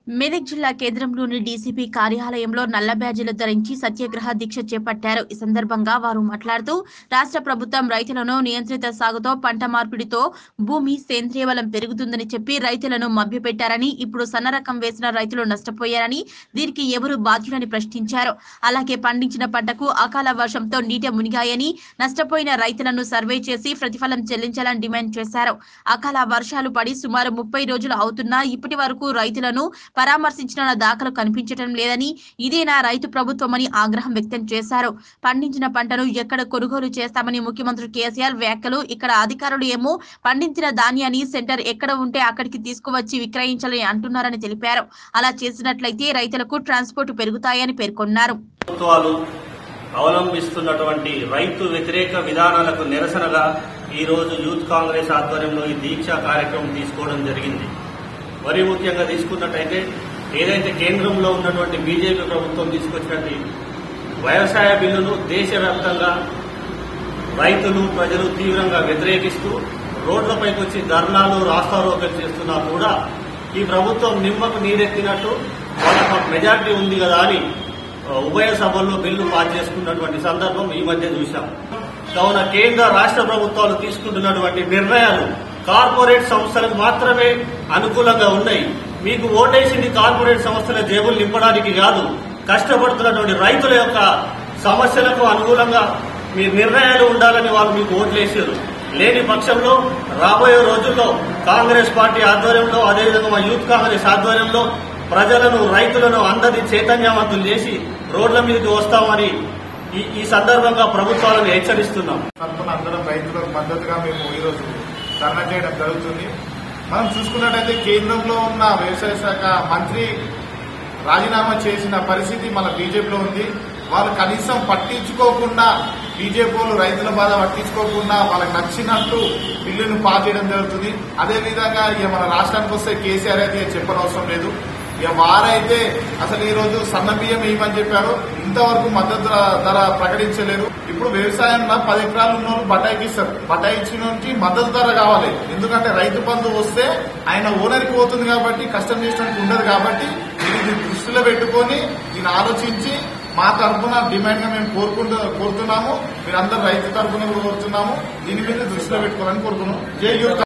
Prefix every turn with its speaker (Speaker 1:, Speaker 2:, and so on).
Speaker 1: మెదక్ జిల్లా కేంద్రంలోని డీసీపీ కార్యాలయంలో నల్ల బ్యాజీలు ధరించి సత్యాగ్రహ దీక్ష చేపట్టారు ఈ సందర్భంగా వారు మాట్లాడుతూ రాష్ట్ర ప్రభుత్వం రైతులను నియంత్రిత సాగుతో పంట మార్పిడితో భూమి సేంద్రియ బలం పెరుగుతుందని చెప్పి రైతులను మభ్యపెట్టారని ఇప్పుడు సన్న రకం వేసిన రైతులు నష్టపోయారని దీనికి ఎవరు బాధ్యులని ప్రశ్నించారు అలాగే పండించిన పంటకు అకాల వర్షంతో నీట మునిగాయని నష్టపోయిన రైతులను సర్వే చేసి ప్రతిఫలం చెల్లించాలని డిమాండ్ చేశారు అకాల వర్షాలు పడి సుమారు ముప్పై రోజులు అవుతున్నా ఇప్పటి వరకు రైతులను పరామర్శించిన దాఖలు కనిపించడం లేదని ఇదేనా రైతు ప్రభుత్వమని ఆగ్రహం వ్యక్తం చేశారు పండించిన పంటను ఎక్కడ కొనుగోలు చేస్తామని ముఖ్యమంత్రి కేసీఆర్ వ్యాఖ్యలు ఇక్కడ అధికారులు ఏమో పండించిన ధాన్యాన్ని సెంటర్ ఎక్కడ ఉంటే అక్కడికి తీసుకువచ్చి విక్రయించాలని అంటున్నారని తెలిపారు అలా చేసినట్లయితే రైతులకు ట్రాన్స్పోర్ట్ పెరుగుతాయని పేర్కొన్నారు
Speaker 2: ప్రభుత్వాలు అవలంబిస్తున్నటువంటి రైతు వ్యతిరేక విధానాలకు నిరసనగా ఈ రోజు యూత్ కాంగ్రెస్ ఆధ్వర్యంలో ఈ దీక్ష కార్యక్రమం తీసుకోవడం జరిగింది మరీ ముఖ్యంగా తీసుకున్నట్టయితే ఏదైతే కేంద్రంలో ఉన్నటువంటి బీజేపీ ప్రభుత్వం తీసుకొచ్చినటువంటి వ్యవసాయ బిల్లును దేశవ్యాప్తంగా రైతులు ప్రజలు తీవ్రంగా వ్యతిరేకిస్తూ రోడ్లపైకి వచ్చి ధర్నాలు రాస్తారోకలు చేస్తున్నా కూడా ఈ ప్రభుత్వం నిమ్మకు నీరెత్తినట్టు వాళ్ళకు మెజార్టీ ఉంది కదా అని ఆ, ఉభయ సభల్లో బిల్లు పాస్ చేసుకున్నటువంటి సందర్భం ఈ మధ్య చూశాం కావున కేంద్ర రాష్ట్ర ప్రభుత్వాలు తీసుకుంటున్నటువంటి నిర్ణయాలు కార్పొరేట్ సంస్థలకు మాత్రమే అనుకూలంగా ఉన్నాయి మీకు ఓటేసింది కార్పొరేట్ సంస్థల జేబులు నింపడానికి కాదు కష్టపడుతున్నటువంటి రైతుల యొక్క సమస్యలకు అనుకూలంగా మీ నిర్ణయాలు ఉండాలని వాళ్ళు మీకు ఓట్లేసారు లేని పక్షంలో రాబోయే రోజుల్లో కాంగ్రెస్ పార్టీ ఆధ్వర్యంలో అదేవిధంగా మా యూత్ కాంగ్రెస్ ఆధ్వర్యంలో ప్రజలను రైతులను అందరి చైతన్యవంతులు చేసి రోడ్ల మీదకి వస్తామని ఈ ఈ సందర్భంగా ప్రభుత్వాలను హెచ్చరిస్తున్నాం
Speaker 3: తరఫున అందరం రైతులకు మద్దతుగా మేము ఈరోజు ధర్నా చేయడం జరుగుతుంది మనం చూసుకున్నట్టయితే కేంద్రంలో ఉన్న వ్యవసాయ శాఖ మంత్రి రాజీనామా చేసిన పరిస్థితి మన బీజేపీలో ఉంది వాళ్ళు కనీసం పట్టించుకోకుండా బీజేపీ వాళ్ళు రైతుల బాధ పట్టించుకోకుండా వాళ్ళకి నచ్చినట్టు బిల్లును పాస్ చేయడం జరుగుతుంది అదే విధంగా ఇక మన రాష్ట్రానికి వస్తే కేసీఆర్ అయితే చెప్పనవసరం లేదు ఇక వారైతే అసలు ఈ రోజు సన్న బియ్యం వేయమని చెప్పారు ఇంతవరకు మద్దతు ధర ప్రకటించలేదు ఇప్పుడు వ్యవసాయంలో పది ఎకరాలు ఉన్న వాళ్ళు బటాయికి ఇస్తారు బటాయి ఇచ్చిన నుంచి మద్దతు ధర కావాలి ఎందుకంటే రైతు బంధు వస్తే ఆయన ఓనర్కి పోతుంది కాబట్టి కష్టం చేసినట్టు ఉండదు కాబట్టి దీన్ని దృష్టిలో పెట్టుకొని దీన్ని ఆలోచించి మా తరఫున డిమాండ్ గా మేము కోరుకుంటూ కోరుతున్నాము మీరందరూ రైతు తరఫున కూడా కోరుతున్నాము దీని మీద దృష్టిలో పెట్టుకోవాలని కోరుతున్నాము జై యూత్